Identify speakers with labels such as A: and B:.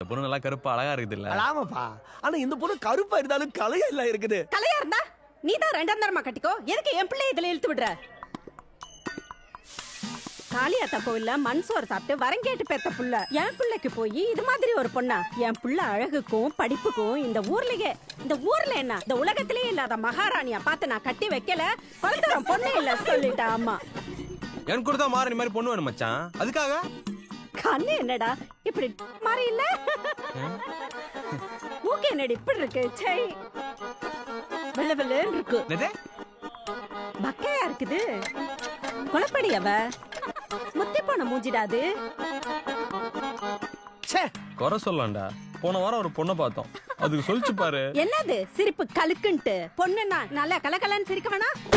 A: பொண்ணு நல்லா கருப்பா அழகா இருக்குது இல்ல
B: ஆமாப்பா ஆனா இந்த பொண்ணு கருப்பா இருந்தாலும் கலையா இல்ல இருக்குது
C: கலையா இருந்தா நீ தான் ரெண்டாம் தரமா கட்டிக்கோ எதுக்கு என் பிள்ளை இதுல இழுத்து விடுற காளியாத்தா கோவில்ல மண் சோறு சாப்பிட்டு வரங்கேட்டு பெத்த புள்ள என் பிள்ளைக்கு போய் இது மாதிரி ஒரு பொண்ணா என் புள்ள அழகுக்கும் படிப்புக்கும் இந்த ஊர்லயே இந்த ஊர்ல என்ன இந்த உலகத்திலேயே இல்லாத மகாராணியா பார்த்து நான் கட்டி வைக்கல பிறந்தவன் பொண்ணு இல்ல சொல்லிட்டா அம்மா
A: எனக்கு கூட தான் மாறி மாதிரி பொண்ணு வேணும் மச்சான் அதுக்காக
C: கண்ணு என்னடா இப்படி மாதிரி இல்ல மூக்கு என்னடி இப்படி இருக்கு சை வெள்ள வெள்ளன்னு இருக்கு
A: என்னது
C: பக்கையா இருக்குது குழப்படி அவ முத்தி போன மூஞ்சிடாது
B: ச்சே
A: குறை சொல்லலாம்டா போன வாரம் ஒரு பொண்ணை பார்த்தோம் அதுக்கு சொல்லிச்சு பாரு
C: என்னது சிரிப்பு கலுக்குன்ட்டு பொண்ணுன்னா நல்லா கலகலன்னு சிரிக்க வேணா